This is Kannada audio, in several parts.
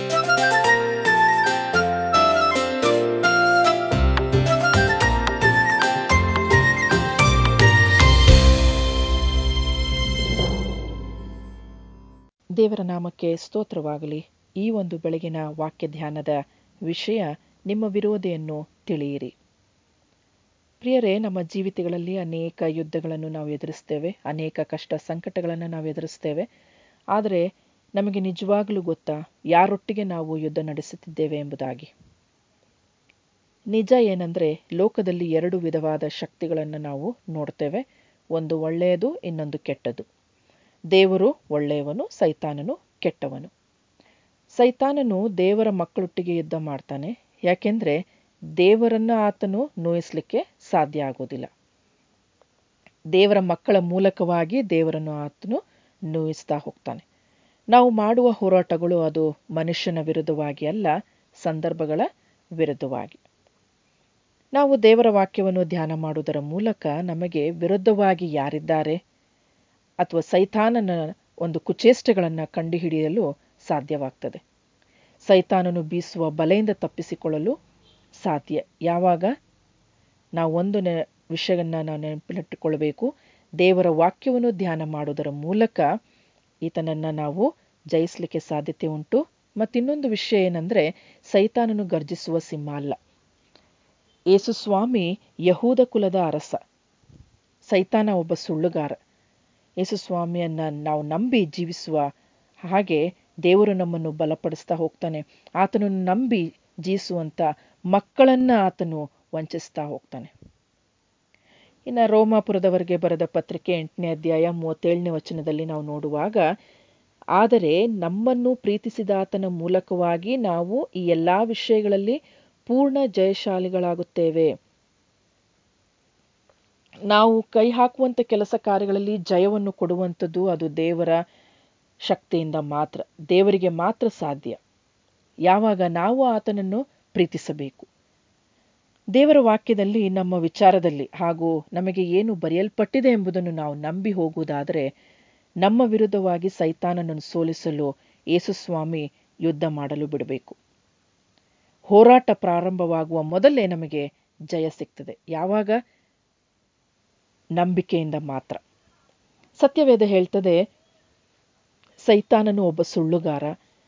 ದೇವರ ನಾಮಕ್ಕೆ ಸ್ತೋತ್ರವಾಗಲಿ ಈ ಒಂದು ಬೆಳಗಿನ ವಾಕ್ಯ ಧ್ಯಾನದ ವಿಷಯ ನಿಮ್ಮ ವಿರೋಧಿಯನ್ನು ತಿಳಿಯಿರಿ ಪ್ರಿಯರೇ ನಮ್ಮ ಜೀವಿತಗಳಲ್ಲಿ ಅನೇಕ ಯುದ್ಧಗಳನ್ನು ನಾವು ಎದುರಿಸ್ತೇವೆ ಅನೇಕ ಕಷ್ಟ ಸಂಕಟಗಳನ್ನು ನಾವು ಎದುರಿಸ್ತೇವೆ ಆದರೆ ನಮಗೆ ನಿಜವಾಗಲೂ ಗೊತ್ತಾ ಯಾರೊಟ್ಟಿಗೆ ನಾವು ಯುದ್ಧ ನಡೆಸುತ್ತಿದ್ದೇವೆ ಎಂಬುದಾಗಿ ನಿಜ ಏನಂದರೆ ಲೋಕದಲ್ಲಿ ಎರಡು ವಿಧವಾದ ಶಕ್ತಿಗಳನ್ನು ನಾವು ನೋಡ್ತೇವೆ ಒಂದು ಒಳ್ಳೆಯದು ಇನ್ನೊಂದು ಕೆಟ್ಟದು ದೇವರು ಒಳ್ಳೆಯವನು ಸೈತಾನನು ಕೆಟ್ಟವನು ಸೈತಾನನು ದೇವರ ಮಕ್ಕಳೊಟ್ಟಿಗೆ ಯುದ್ಧ ಮಾಡ್ತಾನೆ ಯಾಕೆಂದರೆ ದೇವರನ್ನ ಆತನು ನೋಯಿಸಲಿಕ್ಕೆ ಸಾಧ್ಯ ಆಗೋದಿಲ್ಲ ದೇವರ ಮಕ್ಕಳ ಮೂಲಕವಾಗಿ ದೇವರನ್ನು ಆತನು ನೋಯಿಸ್ತಾ ಹೋಗ್ತಾನೆ ನಾವು ಮಾಡುವ ಹೋರಾಟಗಳು ಅದು ಮನುಷ್ಯನ ವಿರುದ್ಧವಾಗಿ ಅಲ್ಲ ಸಂದರ್ಭಗಳ ವಿರುದ್ಧವಾಗಿ ನಾವು ದೇವರ ವಾಕ್ಯವನ್ನು ಧ್ಯಾನ ಮಾಡುವುದರ ಮೂಲಕ ನಮಗೆ ವಿರುದ್ಧವಾಗಿ ಯಾರಿದ್ದಾರೆ ಅಥವಾ ಸೈತಾನನ ಒಂದು ಕುಚೇಷ್ಟೆಗಳನ್ನು ಕಂಡುಹಿಡಿಯಲು ಸಾಧ್ಯವಾಗ್ತದೆ ಸೈತಾನನು ಬೀಸುವ ಬಲೆಯಿಂದ ತಪ್ಪಿಸಿಕೊಳ್ಳಲು ಸಾಧ್ಯ ಯಾವಾಗ ನಾವು ಒಂದು ನೆ ವಿಷಯವನ್ನು ನಾವು ನೆನಪಿನಟ್ಟುಕೊಳ್ಬೇಕು ದೇವರ ವಾಕ್ಯವನ್ನು ಧ್ಯಾನ ಮಾಡುವುದರ ಮೂಲಕ ಈತನನ್ನು ನಾವು ಜಯಿಸಲಿಕ್ಕೆ ಸಾಧ್ಯತೆ ಉಂಟು ಮತ್ತಿನ್ನೊಂದು ವಿಷಯ ಏನಂದರೆ ಸೈತಾನನು ಗರ್ಜಿಸುವ ಸಿಂಹ ಅಲ್ಲ ಯೇಸುಸ್ವಾಮಿ ಯಹೂದ ಕುಲದ ಅರಸ ಸೈತಾನ ಒಬ್ಬ ಸುಳ್ಳುಗಾರ ಯೇಸುಸ್ವಾಮಿಯನ್ನು ನಾವು ನಂಬಿ ಜೀವಿಸುವ ಹಾಗೆ ದೇವರು ನಮ್ಮನ್ನು ಬಲಪಡಿಸ್ತಾ ಹೋಗ್ತಾನೆ ಆತನನ್ನು ನಂಬಿ ಜೀವಿಸುವಂಥ ಮಕ್ಕಳನ್ನು ಆತನು ವಂಚಿಸ್ತಾ ಹೋಗ್ತಾನೆ ಇನ್ನು ರೋಮಾಪುರದವರೆಗೆ ಬರೆದ ಪತ್ರಿಕೆ ಎಂಟನೇ ಅಧ್ಯಾಯ ಮೂವತ್ತೇಳನೇ ವಚನದಲ್ಲಿ ನಾವು ನೋಡುವಾಗ ಆದರೆ ನಮ್ಮನ್ನು ಪ್ರೀತಿಸಿದ ಆತನ ಮೂಲಕವಾಗಿ ನಾವು ಈ ಎಲ್ಲ ವಿಷಯಗಳಲ್ಲಿ ಪೂರ್ಣ ಜಯಶಾಲಿಗಳಾಗುತ್ತೇವೆ ನಾವು ಕೈ ಹಾಕುವಂಥ ಕೆಲಸ ಕಾರ್ಯಗಳಲ್ಲಿ ಜಯವನ್ನು ಕೊಡುವಂಥದ್ದು ಅದು ದೇವರ ಶಕ್ತಿಯಿಂದ ಮಾತ್ರ ದೇವರಿಗೆ ಮಾತ್ರ ಸಾಧ್ಯ ಯಾವಾಗ ನಾವು ಆತನನ್ನು ಪ್ರೀತಿಸಬೇಕು ದೇವರ ವಾಕ್ಯದಲ್ಲಿ ನಮ್ಮ ವಿಚಾರದಲ್ಲಿ ಹಾಗೂ ನಮಗೆ ಏನು ಬರೆಯಲ್ಪಟ್ಟಿದೆ ಎಂಬುದನ್ನು ನಾವು ನಂಬಿ ಹೋಗುವುದಾದರೆ ನಮ್ಮ ವಿರುದ್ಧವಾಗಿ ಸೈತಾನನನ್ನು ಸೋಲಿಸಲು ಯೇಸುಸ್ವಾಮಿ ಯುದ್ಧ ಮಾಡಲು ಬಿಡಬೇಕು ಹೋರಾಟ ಪ್ರಾರಂಭವಾಗುವ ಮೊದಲೇ ನಮಗೆ ಜಯ ಸಿಗ್ತದೆ ಯಾವಾಗ ನಂಬಿಕೆಯಿಂದ ಮಾತ್ರ ಸತ್ಯವೇದ ಹೇಳ್ತದೆ ಸೈತಾನನು ಒಬ್ಬ ಸುಳ್ಳುಗಾರ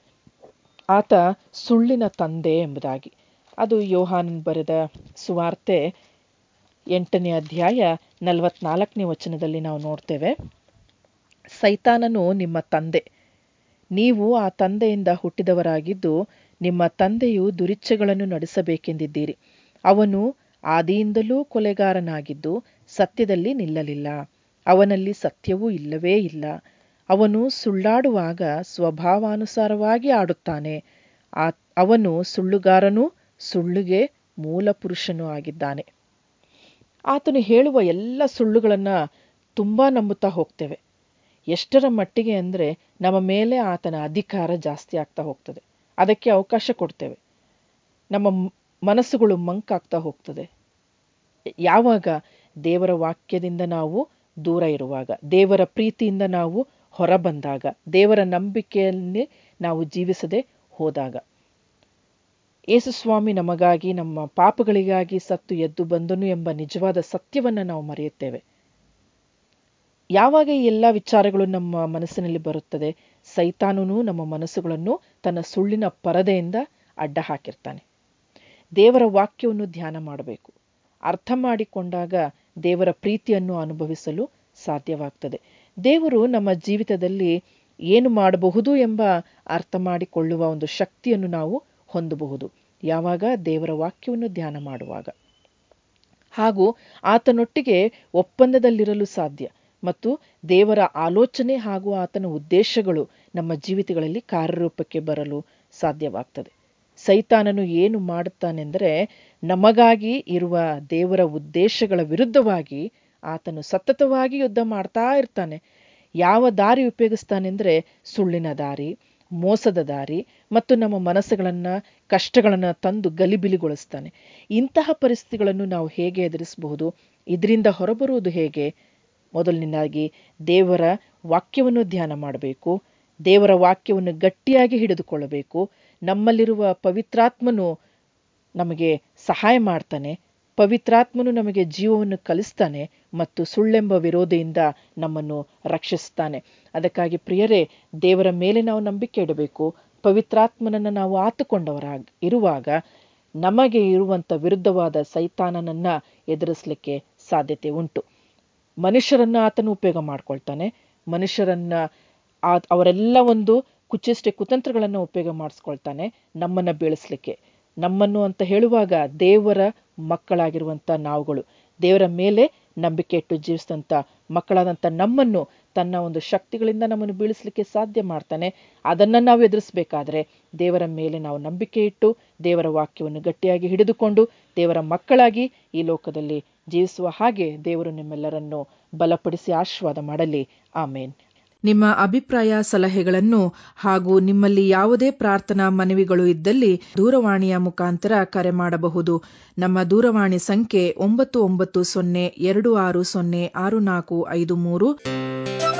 ಆತ ಸುಳ್ಳಿನ ತಂದೆ ಎಂಬುದಾಗಿ ಅದು ಯೋಹಾನನ್ ಬರೆದ ಸುವಾರ್ತೆ ಎಂಟನೇ ಅಧ್ಯಾಯ ನಲವತ್ನಾಲ್ಕನೇ ವಚನದಲ್ಲಿ ನಾವು ನೋಡ್ತೇವೆ ಸೈತಾನನು ನಿಮ್ಮ ತಂದೆ ನೀವು ಆ ತಂದೆಯಿಂದ ಹುಟ್ಟಿದವರಾಗಿದ್ದು ನಿಮ್ಮ ತಂದೆಯು ದುರಿಚ್ಛೆಗಳನ್ನು ನಡೆಸಬೇಕೆಂದಿದ್ದೀರಿ ಅವನು ಆದಿಯಿಂದಲೂ ಕೊಲೆಗಾರನಾಗಿದ್ದು ಸತ್ಯದಲ್ಲಿ ನಿಲ್ಲಲಿಲ್ಲ ಅವನಲ್ಲಿ ಸತ್ಯವೂ ಇಲ್ಲವೇ ಇಲ್ಲ ಅವನು ಸುಳ್ಳಾಡುವಾಗ ಸ್ವಭಾವಾನುಸಾರವಾಗಿ ಆಡುತ್ತಾನೆ ಆ ಅವನು ಸುಳ್ಳುಗಾರನೂ ಸುಳ್ಳಿಗೆ ಮೂಲ ಪುರುಷನೂ ಆಗಿದ್ದಾನೆ ಆತನು ಹೇಳುವ ಎಲ್ಲ ಸುಳ್ಳುಗಳನ್ನು ತುಂಬ ನಂಬುತ್ತಾ ಹೋಗ್ತೇವೆ ಎಷ್ಟರ ಮಟ್ಟಿಗೆ ಅಂದರೆ ನಮ್ಮ ಮೇಲೆ ಆತನ ಅಧಿಕಾರ ಜಾಸ್ತಿ ಆಗ್ತಾ ಹೋಗ್ತದೆ ಅದಕ್ಕೆ ಅವಕಾಶ ಕೊಡ್ತೇವೆ ನಮ್ಮ ಮನಸ್ಸುಗಳು ಮಂಕಾಗ್ತಾ ಹೋಗ್ತದೆ ಯಾವಾಗ ದೇವರ ವಾಕ್ಯದಿಂದ ನಾವು ದೂರ ಇರುವಾಗ ದೇವರ ಪ್ರೀತಿಯಿಂದ ನಾವು ಹೊರಬಂದಾಗ ದೇವರ ನಂಬಿಕೆಯಲ್ಲಿ ನಾವು ಜೀವಿಸದೆ ಹೋದಾಗ ಯೇಸುಸ್ವಾಮಿ ನಮಗಾಗಿ ನಮ್ಮ ಪಾಪಗಳಿಗಾಗಿ ಸತ್ತು ಎದ್ದು ಬಂದನು ಎಂಬ ನಿಜವಾದ ಸತ್ಯವನ್ನು ನಾವು ಮರೆಯುತ್ತೇವೆ ಯಾವಾಗ ಈ ಎಲ್ಲ ವಿಚಾರಗಳು ನಮ್ಮ ಮನಸ್ಸಿನಲ್ಲಿ ಬರುತ್ತದೆ ಸೈತಾನನು ನಮ್ಮ ಮನಸ್ಸುಗಳನ್ನು ತನ್ನ ಸುಳ್ಳಿನ ಪರದೆಯಿಂದ ಅಡ್ಡ ಹಾಕಿರ್ತಾನೆ ದೇವರ ವಾಕ್ಯವನ್ನು ಧ್ಯಾನ ಮಾಡಬೇಕು ಅರ್ಥ ಮಾಡಿಕೊಂಡಾಗ ದೇವರ ಪ್ರೀತಿಯನ್ನು ಅನುಭವಿಸಲು ಸಾಧ್ಯವಾಗ್ತದೆ ದೇವರು ನಮ್ಮ ಜೀವಿತದಲ್ಲಿ ಏನು ಮಾಡಬಹುದು ಎಂಬ ಅರ್ಥ ಮಾಡಿಕೊಳ್ಳುವ ಒಂದು ಶಕ್ತಿಯನ್ನು ನಾವು ಹೊಂದಬಹುದು ಯಾವಾಗ ದೇವರ ವಾಕ್ಯವನ್ನು ಧ್ಯಾನ ಮಾಡುವಾಗ ಹಾಗೂ ಆತನೊಟ್ಟಿಗೆ ಒಪ್ಪಂದದಲ್ಲಿರಲು ಸಾಧ್ಯ ಮತ್ತು ದೇವರ ಆಲೋಚನೆ ಹಾಗೂ ಆತನ ಉದ್ದೇಶಗಳು ನಮ್ಮ ಜೀವಿತಗಳಲ್ಲಿ ಕಾರ್ಯರೂಪಕ್ಕೆ ಬರಲು ಸಾಧ್ಯವಾಗ್ತದೆ ಸೈತಾನನು ಏನು ಮಾಡುತ್ತಾನೆಂದರೆ ನಮಗಾಗಿ ಇರುವ ದೇವರ ಉದ್ದೇಶಗಳ ವಿರುದ್ಧವಾಗಿ ಆತನು ಸತತವಾಗಿ ಯುದ್ಧ ಮಾಡ್ತಾ ಇರ್ತಾನೆ ಯಾವ ದಾರಿ ಉಪಯೋಗಿಸ್ತಾನೆಂದರೆ ಸುಳ್ಳಿನ ದಾರಿ ಮೋಸದ ದಾರಿ ಮತ್ತು ನಮ್ಮ ಮನಸ್ಸುಗಳನ್ನು ಕಷ್ಟಗಳನ್ನು ತಂದು ಗಲಿಬಿಲಿಗೊಳಿಸ್ತಾನೆ ಇಂತಹ ಪರಿಸ್ಥಿತಿಗಳನ್ನು ನಾವು ಹೇಗೆ ಎದುರಿಸಬಹುದು ಇದರಿಂದ ಹೊರಬರುವುದು ಹೇಗೆ ಮೊದಲನೇದಾಗಿ ದೇವರ ವಾಕ್ಯವನ್ನು ಧ್ಯಾನ ಮಾಡಬೇಕು ದೇವರ ವಾಕ್ಯವನ್ನು ಗಟ್ಟಿಯಾಗಿ ಹಿಡಿದುಕೊಳ್ಳಬೇಕು ನಮ್ಮಲ್ಲಿರುವ ಪವಿತ್ರಾತ್ಮನು ನಮಗೆ ಸಹಾಯ ಮಾಡ್ತಾನೆ ಪವಿತ್ರಾತ್ಮನು ನಮಗೆ ಜೀವವನ್ನು ಕಲಿಸ್ತಾನೆ ಮತ್ತು ಸುಳ್ಳೆಂಬ ವಿರೋಧಿಯಿಂದ ನಮ್ಮನ್ನು ರಕ್ಷಿಸ್ತಾನೆ ಅದಕ್ಕಾಗಿ ಪ್ರಿಯರೇ ದೇವರ ಮೇಲೆ ನಾವು ನಂಬಿಕೆ ಇಡಬೇಕು ಪವಿತ್ರಾತ್ಮನನ್ನು ನಾವು ಆತುಕೊಂಡವರಾಗ ಇರುವಾಗ ನಮಗೆ ಇರುವಂಥ ವಿರುದ್ಧವಾದ ಸೈತಾನನನ್ನ ಎದುರಿಸಲಿಕ್ಕೆ ಸಾಧ್ಯತೆ ಉಂಟು ಮನುಷ್ಯರನ್ನ ಆತನು ಉಪಯೋಗ ಮಾಡ್ಕೊಳ್ತಾನೆ ಮನುಷ್ಯರನ್ನ ಅವರೆಲ್ಲ ಒಂದು ಕುಚಿಷ್ಟೆ ಕುತಂತ್ರಗಳನ್ನು ಉಪಯೋಗ ಮಾಡಿಸ್ಕೊಳ್ತಾನೆ ನಮ್ಮನ್ನ ಬೀಳಿಸ್ಲಿಕ್ಕೆ ನಮ್ಮನ್ನು ಅಂತ ಹೇಳುವಾಗ ದೇವರ ಮಕ್ಕಳಾಗಿರುವಂಥ ನಾವುಗಳು ದೇವರ ಮೇಲೆ ನಂಬಿಕೆ ಇಟ್ಟು ಜೀವಿಸಿದಂಥ ಮಕ್ಕಳಾದಂಥ ನಮ್ಮನ್ನು ತನ್ನ ಒಂದು ಶಕ್ತಿಗಳಿಂದ ನಮ್ಮನ್ನು ಬೀಳಿಸಲಿಕ್ಕೆ ಸಾಧ್ಯ ಮಾಡ್ತಾನೆ ಅದನ್ನು ನಾವು ಎದುರಿಸಬೇಕಾದ್ರೆ ದೇವರ ಮೇಲೆ ನಾವು ನಂಬಿಕೆ ಇಟ್ಟು ದೇವರ ವಾಕ್ಯವನ್ನು ಗಟ್ಟಿಯಾಗಿ ಹಿಡಿದುಕೊಂಡು ದೇವರ ಮಕ್ಕಳಾಗಿ ಈ ಲೋಕದಲ್ಲಿ ಜೀವಿಸುವ ಹಾಗೆ ದೇವರು ನಿಮ್ಮೆಲ್ಲರನ್ನು ಬಲಪಡಿಸಿ ಆಶೀರ್ವಾದ ಮಾಡಲಿ ಆಮೇನ್ ನಿಮ್ಮ ಅಭಿಪ್ರಾಯ ಸಲಹೆಗಳನ್ನು ಹಾಗೂ ನಿಮ್ಮಲ್ಲಿ ಯಾವುದೇ ಪ್ರಾರ್ಥನಾ ಮನವಿಗಳು ಇದ್ದಲ್ಲಿ ದೂರವಾಣಿಯ ಮುಖಾಂತರ ಕರೆ ಮಾಡಬಹುದು ನಮ್ಮ ದೂರವಾಣಿ ಸಂಖ್ಯೆ ಒಂಬತ್ತು ಒಂಬತ್ತು ಸೊನ್ನೆ ಎರಡು ಆರು ಸೊನ್ನೆ ಆರು ನಾಲ್ಕು ಐದು ಮೂರು